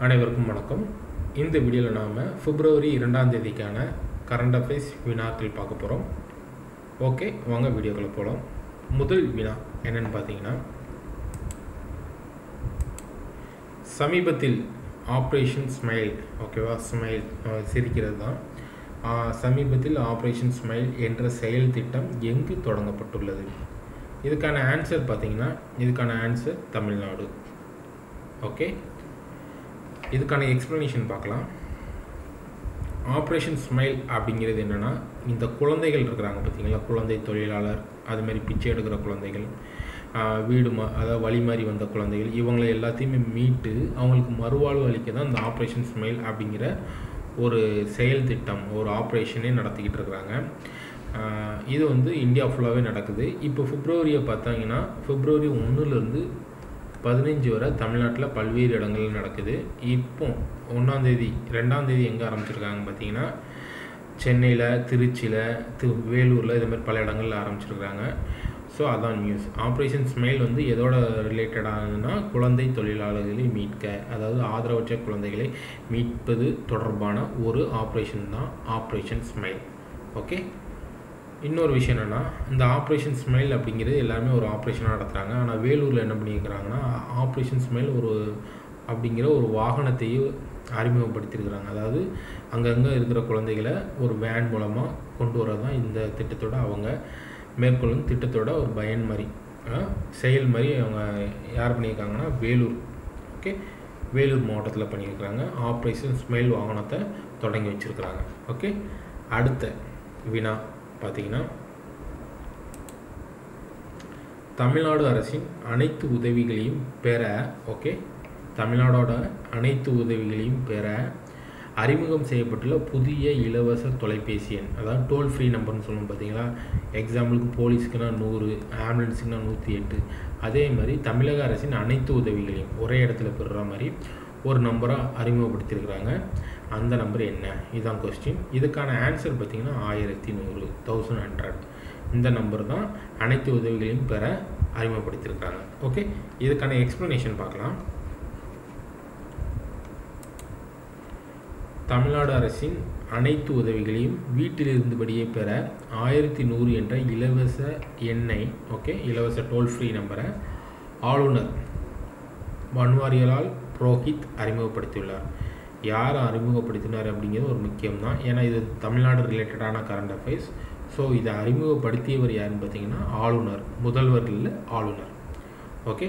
அனைவருக்கும் வணக்கம் இந்த வீடியோவில் நாம் பிப்ரவரி இரண்டாம் தேதிக்கான கரண்ட் அஃபேர்ஸ் வினாக்கள் பார்க்க போகிறோம் ஓகே வாங்க வீடியோக்குள்ளே போகலாம் முதல் வினா என்னன்னு பார்த்தீங்கன்னா சமீபத்தில் ஆப்ரேஷன் ஸ்மைல் ஓகேவா ஸ்மைல் சிரிக்கிறது தான் ஆஹ், சமீபத்தில் ஆப்ரேஷன் ஸ்மைல் என்ற செயல் திட்டம் எங்கு தொடங்கப்பட்டுள்ளது இதுக்கான ஆன்சர் பார்த்தீங்கன்னா இதுக்கான ஆன்சர் தமிழ்நாடு ஓகே இதுக்கான எக்ஸ்ப்ளனேஷன் பார்க்கலாம் ஆப்ரேஷன் ஸ்மைல் அப்படிங்கிறது என்னென்னா இந்த குழந்தைகள் இருக்கிறாங்க பார்த்தீங்களா குழந்தை தொழிலாளர் அதுமாரி பிச்சை எடுக்கிற குழந்தைகள் ஆஹ் வீடு மா அதாவது வழி மாறி வந்த குழந்தைகள் இவங்களை எல்லாத்தையுமே மீட்டு அவங்களுக்கு மறுவாழ்வு அளிக்க தான் இந்த ஆப்ரேஷன் ஸ்மைல் அப்படிங்கிற ஒரு செயல் திட்டம் ஒரு ஆப்ரேஷனே நடத்திக்கிட்டு இருக்கிறாங்க ஆஹ் இது வந்து இந்தியா ஃபுல்லாகவே நடக்குது இப்போ பிப்ரவரியை பார்த்தாங்கன்னா பிப்ரவரி ஒன்றுலேருந்து பதினஞ்சு வரை தமிழ்நாட்டில் பல்வேறு இடங்கள்ல நடக்குது இப்போ ஒன்றாந்தேதி ரெண்டாந்தேதி எங்கே ஆரம்பிச்சிருக்காங்க பார்த்தீங்கன்னா சென்னையில் திருச்சியில் திரு வேலூரில் இது மாதிரி பல இடங்கள்ல ஆரம்பிச்சிருக்காங்க ஸோ அதான் நியூஸ் ஆப்ரேஷன் ஸ்மைல் வந்து எதோட ரிலேட்டடானதுன்னா குழந்தை தொழிலாளர்களை மீட்க அதாவது ஆதரவற்ற குழந்தைகளை மீட்பது தொடர்பான ஒரு ஆப்ரேஷன் தான் ஆப்ரேஷன் ஸ்மைல் ஓகே இன்னொரு விஷயம் என்னென்னா இந்த ஆப்ரேஷன் ஸ்மைல் அப்படிங்கிறது எல்லாருமே ஒரு ஆப்ரேஷனாக நடத்துகிறாங்க ஆனால் வேலூரில் என்ன பண்ணியிருக்கிறாங்கன்னா ஆப்ரேஷன் ஸ்மைல் ஒரு அப்படிங்கிற ஒரு வாகனத்தையும் அறிமுகப்படுத்தியிருக்கிறாங்க அதாவது அங்கங்கே இருக்கிற குழந்தைகளை ஒரு வேன் மூலமாக கொண்டு வரது தான் இந்த திட்டத்தோட அவங்க மேற்கொள்ளும் திட்டத்தோட ஒரு பயன் மாதிரி அஹ், செயல் மாதிரி அவங்க யார் பண்ணியிருக்காங்கன்னா வேலூர் ஓகே வேலூர் மாவட்டத்தில் பண்ணியிருக்கிறாங்க ஆப்ரேஷன் ஸ்மைல் வாகனத்தை தொடங்கி வச்சுருக்கிறாங்க ஓகே அடுத்த வினா பார்த்தீங்கன்னா தமிழ்நாடு அரசின் அனைத்து உதவிகளையும் பெற ஓகே தமிழ்நாடோட அனைத்து உதவிகளையும் பெற அறிமுகம் செய்யப்பட்டுள்ள புதிய இலவச தொலைபேசி எண் அதாவது டோல் ஃப்ரீ நம்பர்னு சொல்லுவோம் பார்த்தீங்களா எக்ஸாம்பிளுக்கு போலீஸுக்குனா நூறு ஆம்புலன்ஸுக்குனா நூற்றி எட்டு அதே மாதிரி தமிழக அரசின் அனைத்து உதவிகளையும் ஒரே இடத்துல பெறுற மாதிரி ஒரு நம்பராக அறிமுகப்படுத்தியிருக்கிறாங்க அந்த நம்பர் என்ன இதுதான் கொஸ்டின் இதுக்கான ஆன்சர் பார்த்தீங்கன்னா ஆயிரத்தி நூறு தௌசண்ட் ஹண்ட்ரட் இந்த நம்பர் தான் அனைத்து உதவிகளையும் பெற அறிமுகப்படுத்தியிருக்கிறாங்க ஓகே இதுக்கான எக்ஸ்ப்ளனேஷன் பார்க்கலாம் தமிழ்நாடு அரசின் அனைத்து உதவிகளையும் வீட்டில் இருந்தபடியே பெற ஆயிரத்தி நூறு என்ற இலவச எண்ணை ஓகே இலவச டோல் ஃப்ரீ நம்பரை ஆளுநர் பன்வாரிலால் புரோஹித் அறிமுகப்படுத்தியுள்ளார் யார் அறிமுகப்படுத்தினார் அப்படிங்கிறது ஒரு முக்கியம் தான் ஏன்னா இது தமிழ்நாடு ரிலேட்டடான கரண்ட் அஃபேர்ஸ் ஸோ இதை அறிமுகப்படுத்தியவர் யாருன்னு பார்த்தீங்கன்னா ஆளுநர் முதல்வர் இல்லை ஆளுநர் ஓகே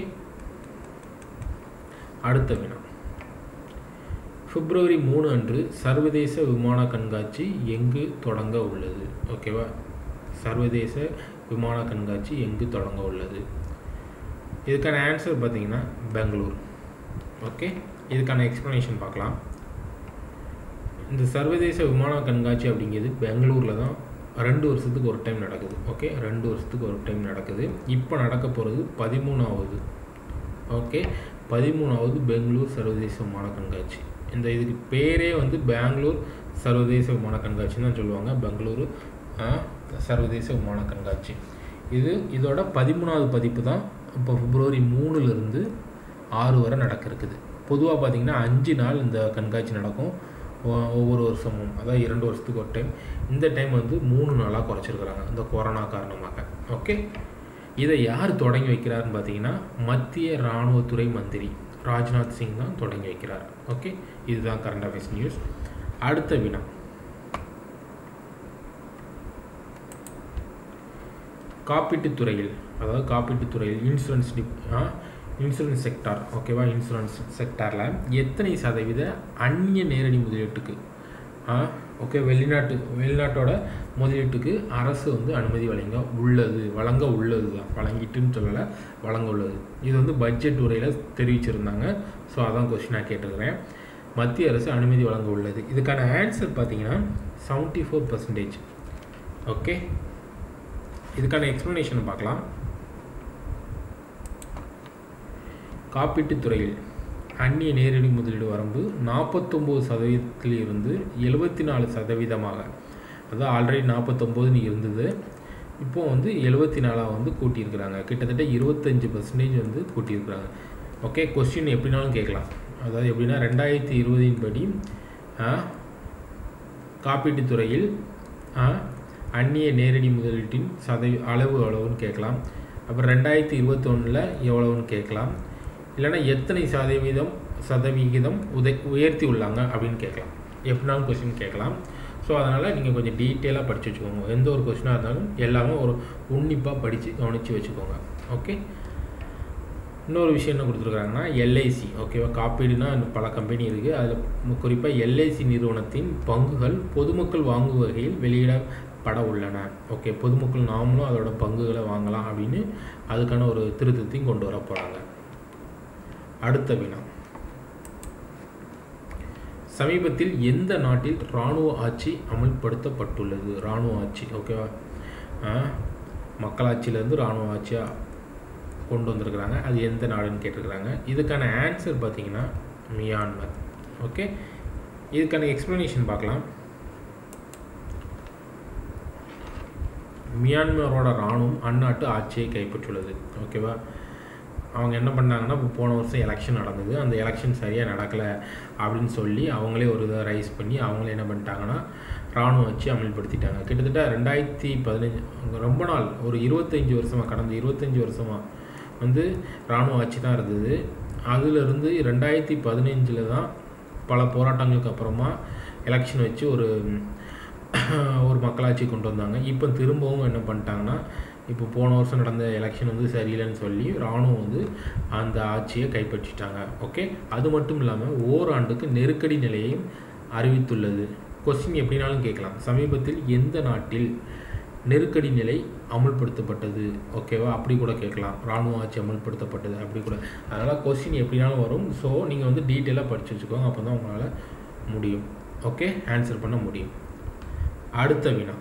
அடுத்த வினா பிப்ரவரி மூணு அன்று சர்வதேச விமான கண்காட்சி எங்கு தொடங்க உள்ளது ஓகேவா சர்வதேச விமான கண்காட்சி எங்கு தொடங்க உள்ளது இதுக்கான ஆன்சர் பார்த்தீங்கன்னா பெங்களூர் ஓகே இதுக்கான எக்ஸ்ப்ளனேஷன் பார்க்கலாம் இந்த சர்வதேச விமான கண்காட்சி அப்படிங்கிறது பெங்களூரில் தான் ரெண்டு வருஷத்துக்கு ஒரு டைம் நடக்குது ஓகே ரெண்டு வருஷத்துக்கு ஒரு டைம் நடக்குது இப்போ நடக்க போகிறது பதிமூணாவது ஓகே பதிமூணாவது பெங்களூர் சர்வதேச விமான கண்காட்சி இந்த இதுக்கு பேரே வந்து பெங்களூர் சர்வதேச விமான கண்காட்சின்னு தான் சொல்லுவாங்க பெங்களூரு ஆ, சர்வதேச விமான கண்காட்சி இது இதோட பதிமூணாவது பதிப்பு தான் இப்போ பிப்ரவரி மூணுலேருந்து ஆறு வரை நடக்க இருக்குது பொதுவாக பார்த்தீங்கன்னா அஞ்சு நாள் இந்த கண்காட்சி நடக்கும் ஒ- ஒவ்வொரு வருஷமும் அதாவது இரண்டு வருஷத்துக்கு ஒரு டைம் இந்த டைம் வந்து மூணு நாளாக குறைச்சிருக்கிறாங்க இந்த கொரோனா காரணமாக ஓகே இதை யார் தொடங்கி வைக்கிறாருன்னு பார்த்தீங்கன்னா மத்திய இராணுவத்துறை மந்திரி ராஜ்நாத் சிங் தான் தொடங்கி வைக்கிறார் ஓகே இதுதான் கரண்ட் அஃபேர்ஸ் நியூஸ் அடுத்த வினா காப்பீட்டுத் துறையில் அதாவது காப்பீட்டுத் துறையில் இன்சூரன்ஸ் டிப் இன்சூரன்ஸ் செக்டார் ஓகேவா இன்சூரன்ஸ் செக்டாரில் எத்தனை சதவீத அந்நிய நேரடி முதலீட்டுக்கு ஓகே வெளிநாட்டு வெளிநாட்டோட முதலீட்டுக்கு அரசு வந்து அனுமதி வழங்க உள்ளது வழங்க உள்ளது தான் வழங்கிட்டுன்னு சொல்லலை வழங்க உள்ளது இது வந்து பட்ஜெட் உரையில் தெரிவிச்சிருந்தாங்க ஸோ அதான் கொஸ்டினாக கேட்டிருக்கிறேன் மத்திய அரசு அனுமதி வழங்க உள்ளது இதுக்கான ஆன்சர் பார்த்தீங்கன்னா செவன்ட்டி ஃபோர் பர்சன்டேஜ் ஓகே இதுக்கான எக்ஸ்ப்ளனேஷன் பார்க்கலாம் காப்பீட்டுத் துறையில் அந்நிய நேரடி முதலீடு வரம்பு நாற்பத்தொம்போது சதவீதத்தில் இருந்து எழுபத்தி நாலு சதவீதமாக அதாவது ஆல்ரெடி நாற்பத்தொம்போதுன்னு இருந்தது இப்போ வந்து எழுபத்தி நாலாக வந்து கூட்டியிருக்கிறாங்க கிட்டத்தட்ட இருபத்தஞ்சி பர்சன்டேஜ் வந்து கூட்டியிருக்கிறாங்க ஓகே கொஸ்டின் எப்படினாலும் கேட்கலாம் அதாவது எப்படின்னா ரெண்டாயிரத்தி இருபதின் படி காப்பீட்டுத் துறையில் ஆ, அந்நிய நேரடி முதலீட்டின் சதவி அளவு எவ்வளவுன்னு கேட்கலாம் அப்புறம் ரெண்டாயிரத்தி இருபத்தொன்னில் எவ்வளவுன்னு கேட்கலாம் இல்லைன்னா எத்தனை சதவீதம் சதவிகிதம் உதை உயர்த்தி உள்ளாங்க அப்படின்னு கேட்கலாம் எப்படினாலும் கொஸ்டின் கேட்கலாம் ஸோ அதனால் நீங்கள் கொஞ்சம் டீட்டெயிலாக படித்து வச்சுக்கோங்க எந்த ஒரு கொஸ்டினாக இருந்தாலும் எல்லாமே ஒரு உன்னிப்பாக படித்து கவனித்து வச்சுக்கோங்க ஓகே இன்னொரு விஷயம் என்ன கொடுத்துருக்காங்கன்னா எல்ஐசி ஓகேவா காப்பீடுனா பல கம்பெனி இருக்குது அதில் குறிப்பாக எல்ஐசி நிறுவனத்தின் பங்குகள் பொதுமக்கள் வாங்கும் வகையில் வெளியிடப்பட உள்ளன ஓகே பொதுமக்கள் நாமளும் அதோட பங்குகளை வாங்கலாம் அப்படின்னு அதுக்கான ஒரு திருத்தத்தையும் கொண்டு வர போகிறாங்க அடுத்த வினா சமீபத்தில் எந்த நாட்டில் இராணுவ ஆட்சி அமல்படுத்தப்பட்டுள்ளது இராணுவ ஆட்சி ஓகேவா ஆ, மக்களாட்சியிலேருந்து இராணுவ ஆட்சியாக கொண்டு வந்திருக்கிறாங்க அது எந்த நாடுன்னு கேட்டிருக்கிறாங்க இதுக்கான ஆன்சர் பார்த்தீங்கன்னா மியான்மர் ஓகே இதுக்கான எக்ஸ்ப்ளனேஷன் பார்க்கலாம் மியான்மரோட இராணுவம் அந்நாட்டு ஆட்சியை கைப்பற்றுள்ளது ஓகேவா அவங்க என்ன பண்ணாங்கன்னா இப்போ போன வருஷம் எலெக்ஷன் நடந்தது அந்த எலெக்ஷன் சரியாக நடக்கலை அப்படின்னு சொல்லி அவங்களே ஒரு இதை ரைஸ் பண்ணி அவங்களே என்ன பண்ணிட்டாங்கன்னா இராணுவ ஆட்சி அமல்படுத்திட்டாங்க கிட்டத்தட்ட ரெண்டாயிரத்தி பதினஞ்சு ரொம்ப நாள் ஒரு இருபத்தஞ்சி வருஷமாக கடந்த இருபத்தஞ்சி வருஷமாக வந்து இராணுவ ஆட்சி தான் இருந்தது அதிலிருந்து ரெண்டாயிரத்தி பதினஞ்சில் தான் பல போராட்டங்களுக்கு அப்புறமா எலெக்ஷன் வச்சு ஒரு ஒரு மக்களாட்சி கொண்டு வந்தாங்க இப்போ திரும்பவும் என்ன பண்ணிட்டாங்கன்னா இப்போ போன வருஷம் நடந்த எலெக்ஷன் வந்து சரியில்லைன்னு சொல்லி இராணுவம் வந்து அந்த ஆட்சியை கைப்பற்றிட்டாங்க ஓகே அது மட்டும் இல்லாமல் ஓராண்டுக்கு நெருக்கடி நிலையையும் அறிவித்துள்ளது கொஸ்டின் எப்படினாலும் கேட்கலாம் சமீபத்தில் எந்த நாட்டில் நெருக்கடி நிலை அமுல்படுத்தப்பட்டது ஓகேவா அப்படி கூட கேட்கலாம் இராணுவ ஆட்சி அமுல்படுத்தப்பட்டது அப்படி கூட அதனால் கொஸ்டின் எப்படினாலும் வரும் ஸோ நீங்கள் வந்து டீட்டெயிலாக படித்து வச்சுக்கோங்க அப்போ தான் உங்களால் முடியும் ஓகே ஆன்சர் பண்ண முடியும் அடுத்த வினா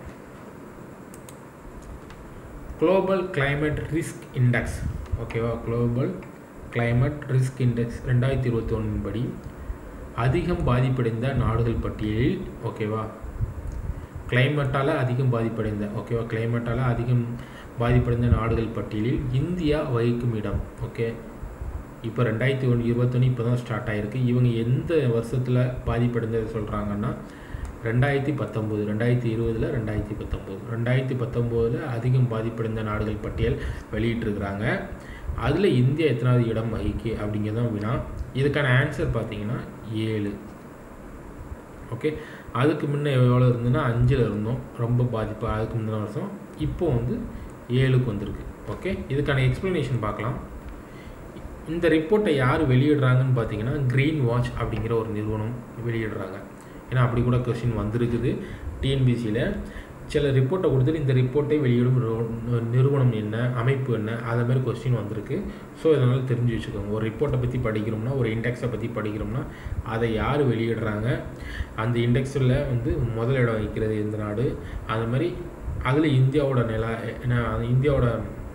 குளோபல் climate ரிஸ்க் இண்டெக்ஸ் ஓகேவா குளோபல் climate ரிஸ்க் இண்டெக்ஸ் ரெண்டாயிரத்தி இருபத்தி ஒன்றின் படி அதிகம் பாதிப்படைந்த நாடுகள் பட்டியலில் ஓகேவா கிளைமேட்டால் அதிகம் பாதிப்படைந்த ஓகேவா கிளைமேட்டால் அதிகம் பாதிப்படைந்த நாடுகள் பட்டியலில் இந்தியா வகிக்கும் இடம் ஓகே இப்போ ரெண்டாயிரத்தி ஒன்று இருபத்தொன்று இப்போ தான் ஸ்டார்ட் ஆகிருக்கு இவங்க எந்த வருஷத்தில் பாதிப்படைந்ததை சொல்கிறாங்கன்னா ரெண்டாயிரத்தி பத்தொம்போது ரெண்டாயிரத்தி இருபதில் ரெண்டாயிரத்தி பத்தொம்போது ரெண்டாயிரத்தி பத்தொம்போதில் அதிகம் பாதிப்படைந்த நாடுகள் பட்டியல் வெளியிட்டிருக்கிறாங்க அதில் இந்தியா எத்தனாவது இடம் வகிக்கு அப்படிங்கிறதான் வினா இதுக்கான ஆன்சர் பார்த்தீங்கன்னா ஏழு ஓகே அதுக்கு முன்ன எவ்வளோ இருந்ததுன்னா அஞ்சில் இருந்தோம் ரொம்ப பாதிப்பு அதுக்கு முந்தின வருஷம் இப்போ வந்து ஏழுக்கு வந்திருக்கு ஓகே இதுக்கான எக்ஸ்ப்ளனேஷன் பார்க்கலாம் இந்த ரிப்போர்ட்டை யார் வெளியிடுறாங்கன்னு பார்த்தீங்கன்னா க்ரீன் வாட்ச் அப்படிங்கிற ஒரு நிறுவனம் வெளியிடுறாங்க ஏன்னா அப்படி கூட கொஸ்டின் வந்திருக்குது டிஎன்பிசியில் சில ரிப்போர்ட்டை கொடுத்துட்டு இந்த ரிப்போர்ட்டை வெளியிடும் நிறுவ- நிறுவனம் என்ன அமைப்பு என்ன அதை மாதிரி கொஸ்டின் வந்திருக்கு ஸோ இதனால் தெரிஞ்சு வச்சுக்கோங்க ஒரு ரிப்போர்ட்டை பற்றி படிக்கிறோம்னா ஒரு இண்டெக்ஸை பற்றி படிக்கிறோம்னா அதை யார் வெளியிடுறாங்க அந்த இண்டெக்ஸில் வந்து முதலிடம் வைக்கிறது எந்த நாடு அது மாதிரி அதில் இந்தியாவோட நில என்ன அது இந்தியாவோட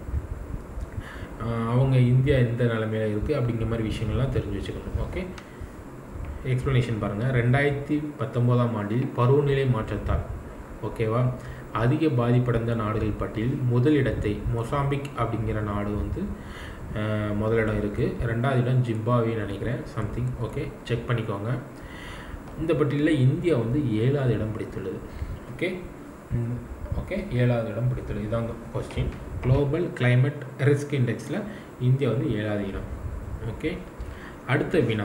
ஆஹ், அவங்க இந்தியா எந்த நிலைமையில இருக்குது அப்படிங்கிற மாதிரி விஷயங்கள்லாம் தெரிஞ்சு வச்சுக்கணும் ஓகே எக்ஸ்ப்ளனேஷன் பாருங்கள் ரெண்டாயிரத்தி பத்தொம்போதாம் ஆண்டில் பருவநிலை மாற்றத்தால் ஓகேவா அதிக பாதிப்படைந்த நாடுகள் பட்டியலில் முதலிடத்தை மொசாம்பிக் அப்படிங்கிற நாடு வந்து அஹ், முதலிடம் இருக்குது ரெண்டாவது இடம் ஜிம்பாவேன்னு நினைக்கிறேன் சம்திங் ஓகே செக் பண்ணிக்கோங்க இந்த பட்டியலில் இந்தியா வந்து ஏழாவது இடம் பிடித்துள்ளது ஓகே ஓகே ஏழாவது இடம் பிடித்துள்ளது இதாங்க கொஸ்டின் குளோபல் climate ரிஸ்க் இண்டெக்ஸில் இந்தியா வந்து ஏழாவது இடம் ஓகே அடுத்த வினா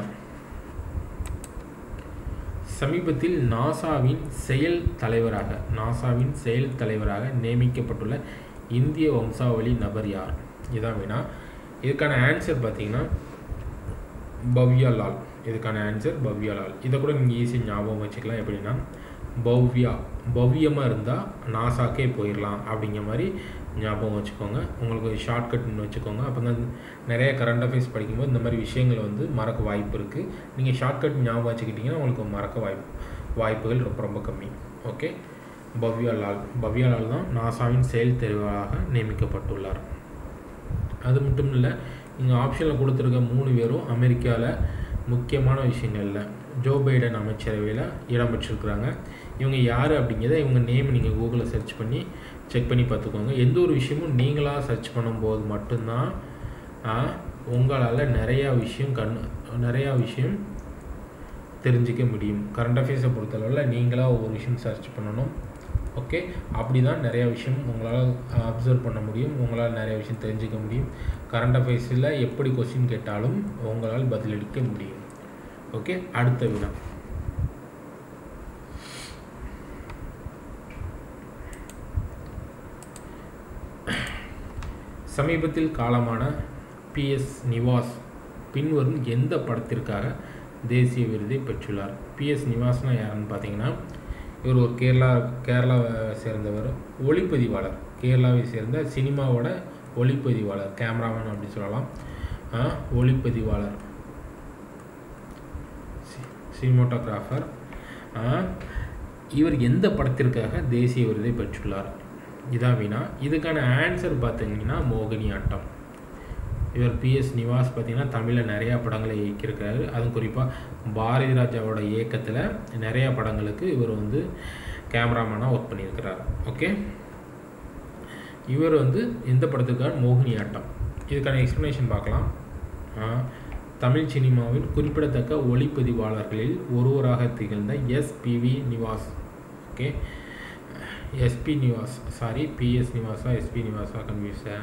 சமீபத்தில் நாசாவின் செயல் தலைவராக நாசாவின் செயல் தலைவராக நியமிக்கப்பட்டுள்ள இந்திய வம்சாவளி நபர் யார் இதான் வேணா இதுக்கான ஆன்சர் பார்த்தீங்கன்னா பவ்யா லால் இதுக்கான ஆன்சர் பவ்யா லால் இதை கூட நீங்கள் ஈஸியாக ஞாபகம் வச்சுக்கலாம் எப்படின்னா பவ்யா பவ்யமாக இருந்தால் நாசாக்கே போயிடலாம் அப்படிங்கிற மாதிரி ஞாபகம் வச்சுக்கோங்க உங்களுக்கு ஷார்ட்கட்னு வச்சுக்கோங்க அப்போ தான் நிறைய கரண்ட் அஃபேர்ஸ் படிக்கும்போது இந்த மாதிரி விஷயங்களை வந்து மறக்க வாய்ப்பு இருக்குது நீங்கள் ஷார்ட்கட் ஞாபகம் வச்சுக்கிட்டிங்கன்னா உங்களுக்கு மறக்க வாய்ப்பு வாய்ப்புகள் ரொம்ப ரொம்ப கம்மி ஓகே பவ்யா லால் பவ்யா லால் தான் நாசாவின் செயல் தெரிவாக நியமிக்கப்பட்டுள்ளார் அது மட்டும் இல்லை இங்கே ஆப்ஷனில் கொடுத்துருக்க மூணு பேரும் அமெரிக்காவில் முக்கியமான விஷயங்களில் ஜோ பைடன் அமைச்சரவையில் இடம்பெற்றிருக்கிறாங்க இவங்க யார் அப்படிங்கிறத இவங்க நேம் நீங்கள் கூகுளில் சர்ச் பண்ணி செக் பண்ணி பார்த்துக்கோங்க எந்த ஒரு விஷயமும் நீங்களாக சர்ச் பண்ணும்போது மட்டும்தான் உங்களால் நிறையா விஷயம் கண் நிறையா விஷயம் தெரிஞ்சிக்க முடியும் கரண்ட் அஃபேர்ஸை பொறுத்தளவில் நீங்களாக ஒவ்வொரு விஷயம் சர்ச் பண்ணணும் ஓகே அப்படி தான் நிறையா விஷயம் உங்களால் அப்சர்வ் பண்ண முடியும் உங்களால் நிறைய விஷயம் தெரிஞ்சிக்க முடியும் கரண்ட் அஃபேர்ஸில் எப்படி கொஸ்டின் கேட்டாலும் உங்களால் பதிலளிக்க முடியும் ஓகே அடுத்த வினா சமீபத்தில் காலமான பிஎஸ் நிவாஸ் பின்வரும் எந்த படத்திற்காக தேசிய விருதை பெற்றுள்ளார் பிஎஸ் நிவாஸ்னால் யாருன்னு பார்த்தீங்கன்னா இவர் ஒரு கேரளா கேரளாவை சேர்ந்தவர் ஒளிப்பதிவாளர் கேரளாவை சேர்ந்த சினிமாவோட ஒளிப்பதிவாளர் கேமராமேன் அப்படின்னு சொல்லலாம் ஒளிப்பதிவாளர் சினிமோட்டோகிராஃபர் இவர் எந்த படத்திற்காக தேசிய விருதை பெற்றுள்ளார் இதான் வீணா இதுக்கான ஆன்சர் பார்த்தீங்கன்னா மோகினி ஆட்டம் இவர் பிஎஸ் நிவாஸ் பார்த்தீங்கன்னா தமிழில் நிறையா படங்களை இயக்கியிருக்காரு அதுவும் குறிப்பாக பாரதி ராஜாவோட இயக்கத்தில் நிறையா படங்களுக்கு இவர் வந்து கேமராமேனாக ஒர்க் பண்ணியிருக்கிறார் ஓகே இவர் வந்து எந்த படத்துக்காக மோகினி ஆட்டம் இதுக்கான எக்ஸ்ப்ளனேஷன் பார்க்கலாம் தமிழ் சினிமாவில் குறிப்பிடத்தக்க ஒளிப்பதிவாளர்களில் ஒருவராக திகழ்ந்த SPV Nivas okay SP Nivas sorry PS நிவாஸா எஸ்பி நிவாஸா கன்ஃபியூஸா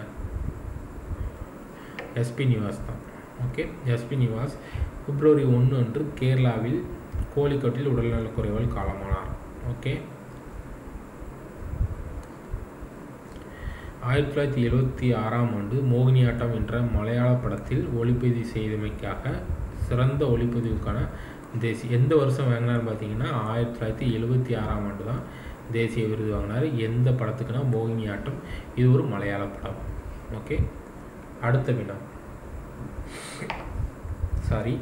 எஸ்பி நிவாஸ் தான் ஓகே எஸ்பி நிவாஸ் பிப்ரவரி ஒன்று அன்று கேரளாவில் கோழிக்கோட்டில் உடல்நலக்குறைவால் காலமானார் ஓகே ஆயிரத்தி தொள்ளாயிரத்தி எழுபத்தி ஆறாம் ஆண்டு மோகினியாட்டம் என்ற மலையாள படத்தில் ஒளிப்பதிவு செய்தமைக்காக சிறந்த ஒளிப்பதிவுக்கான தேசிய எந்த வருஷம் வாங்கினார் பார்த்தீங்கன்னா ஆயிரத்தி தொள்ளாயிரத்தி எழுபத்தி ஆறாம் ஆண்டு தான் தேசிய விருது வாங்கினார் எந்த படத்துக்குன்னா மோகினியாட்டம் இது ஒரு மலையாள படம் ஓகே அடுத்த வினா சாரி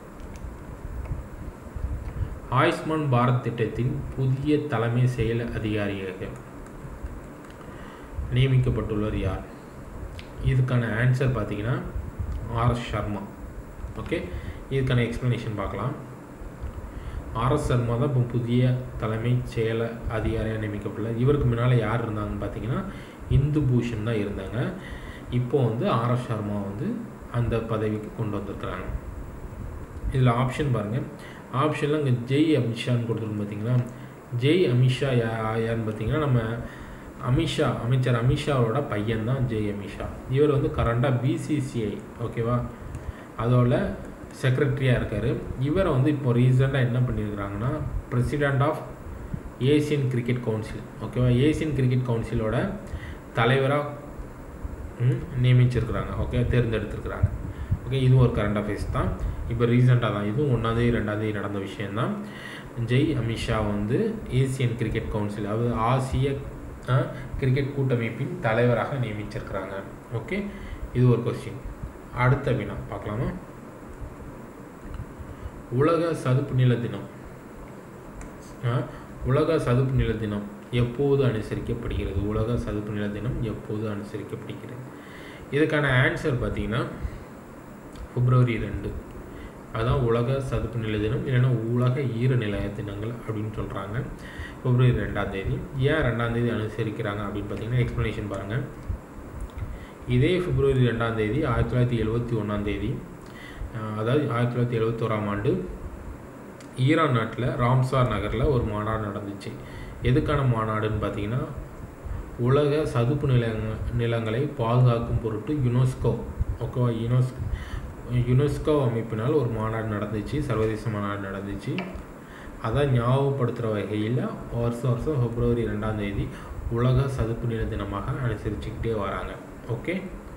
ஆயுஷ்மான் பாரத் திட்டத்தின் புதிய தலைமை செயல் அதிகாரியாக நியமிக்கப்பட்டுள்ளவர் யார் இதுக்கான ஆன்சர் பார்த்தீங்கன்னா ஆர்எஸ் சர்மா ஓகே இதுக்கான எக்ஸ்ப்ளனேஷன் பார்க்கலாம் ஆர்எஸ் சர்மா தான் இப்போ புதிய தலைமை செயல அதிகாரியாக நியமிக்கப்பட்டுள்ளார் இவருக்கு முன்னால் யார் இருந்தாங்கன்னு பார்த்தீங்கன்னா இந்து பூஷன் தான் இருந்தாங்க இப்போ வந்து ஆர்எஸ் சர்மா வந்து அந்த பதவிக்கு கொண்டு வந்திருக்கிறாங்க இதில் ஆப்ஷன் பாருங்கள் ஆப்ஷனில் இங்கே ஜெய் அமித்ஷான்னு கொடுத்துருக்கு பார்த்தீங்களா ஜெய் அமித்ஷா யா யாருன்னு பார்த்தீங்கன்னா நம்ம அமித்ஷா அமைச்சர் அமித்ஷாவோட பையன் தான் ஜெய் அமித்ஷா இவர் வந்து கரண்டாக பிசிசிஐ ஓகேவா அதோட செக்ரட்டரியாக இருக்கார் இவரை வந்து இப்போ ரீசெண்டாக என்ன பண்ணியிருக்கிறாங்கன்னா president of Asian cricket council ஓகேவா ஏசியன் கிரிக்கெட் கவுன்சிலோட தலைவராக நியமிச்சிருக்கிறாங்க ஓகே தேர்ந்தெடுத்திருக்கிறாங்க ஓகே இதுவும் ஒரு கரண்ட் அஃபேர்ஸ் தான் இப்போ ரீசெண்டாக தான் இதுவும் ஒன்றாந்தேதி ரெண்டாந்தேதி நடந்த விஷயந்தான் ஜெய் அமித்ஷா வந்து ஏசியன் கிரிக்கெட் கவுன்சில் அதாவது ஆசிய கிரிக்கெட் கூட்டமைப்பின் தலைவராக நியமிச்சிருக்கிறாங்க ஓகே இது ஒரு கொஸ்டின் அடுத்த வினா பார்க்கலாமா உலக சதுப்பு நில தினம் உலக சதுப்பு நில தினம் எப்போது அனுசரிக்கப்படுகிறது உலக சதுப்பு நில தினம் எப்போது அனுசரிக்கப்படுகிறது இதுக்கான ஆன்சர் பார்த்தீங்கன்னா பிப்ரவரி ரெண்டு அதான் உலக சதுப்பு நில தினம் இல்லைன்னா உலக ஈரநிலைய தினங்கள் அப்படின்னு சொல்கிறாங்க பிப்ரவரி ரெண்டாம் தேதி ஏன் ரெண்டாம் தேதி அனுசரிக்கிறாங்க அப்படின்னு பார்த்தீங்கன்னா எக்ஸ்ப்ளனேஷன் பாருங்கள் இதே பிப்ரவரி ரெண்டாம் தேதி ஆயிரத்தி தொள்ளாயிரத்தி எழுபத்தி ஒன்றாம் தேதி அதாவது ஆயிரத்தி தொள்ளாயிரத்தி எழுபத்தோராம் ஆண்டு ஈரான் நாட்டில் ராம்சார் நகரில் ஒரு மாநாடு நடந்துச்சு எதுக்கான மாநாடுன்னு பார்த்தீங்கன்னா உலக சதுப்பு நில நிலங்களை பாதுகாக்கும் பொருட்டு யுனெஸ்கோ ஓகேவா யுனெஸ் யுனெஸ்கோ அமைப்பினால் ஒரு மாநாடு நடந்துச்சு சர்வதேச மாநாடு நடந்துச்சு அதை ஞாபகப்படுத்துகிற வகையில் வருஷம் வருஷம் பிப்ரவரி ரெண்டாம் தேதி உலக சதுப்பு நில தினமாக அனுசரிச்சுக்கிட்டே வராங்க ஓகே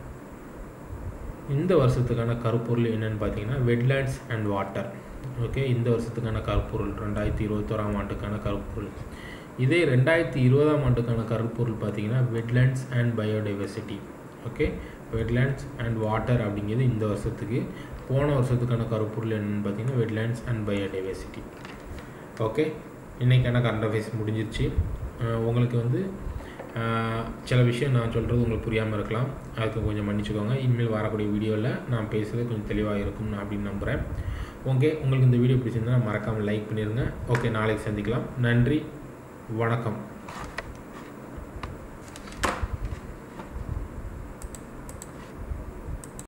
இந்த வருஷத்துக்கான கருப்பொருள் என்னென்னு பார்த்தீங்கன்னா வெட்லேண்ட்ஸ் அண்ட் வாட்டர் ஓகே இந்த வருஷத்துக்கான கருப்பொருள் ரெண்டாயிரத்தி இருபத்தோராம் ஆண்டுக்கான கருப்பொருள் இதே ரெண்டாயிரத்தி இருபதாம் ஆண்டுக்கான கருப்பொருள் பார்த்தீங்கன்னா wetlands and biodiversity okay wetlands and water அப்படிங்கிறது இந்த வருஷத்துக்கு போன வருஷத்துக்கான கருப்பொருள் என்னென்னு பார்த்தீங்கன்னா வெட்லேண்ட்ஸ் அண்ட் பயோடைவர்சிட்டி ஓகே இன்றைக்கான கரண்ட் அஃபேர்ஸ் முடிஞ்சிருச்சு உங்களுக்கு வந்து சில விஷயம் நான் சொல்கிறது உங்களுக்கு புரியாமல் இருக்கலாம் அதுக்கு கொஞ்சம் மன்னிச்சுக்கோங்க இனிமேல் வரக்கூடிய வீடியோவில் நான் பேசுகிறது கொஞ்சம் தெளிவாக இருக்கும் அப்படின்னு நம்புகிறேன் ஓகே உங்களுக்கு இந்த வீடியோ பிடிச்சிருந்தா மறக்காமல் லைக் பண்ணிடுங்க ஓகே நாளைக்கு சந்திக்கலாம் நன்றி வணக்கம்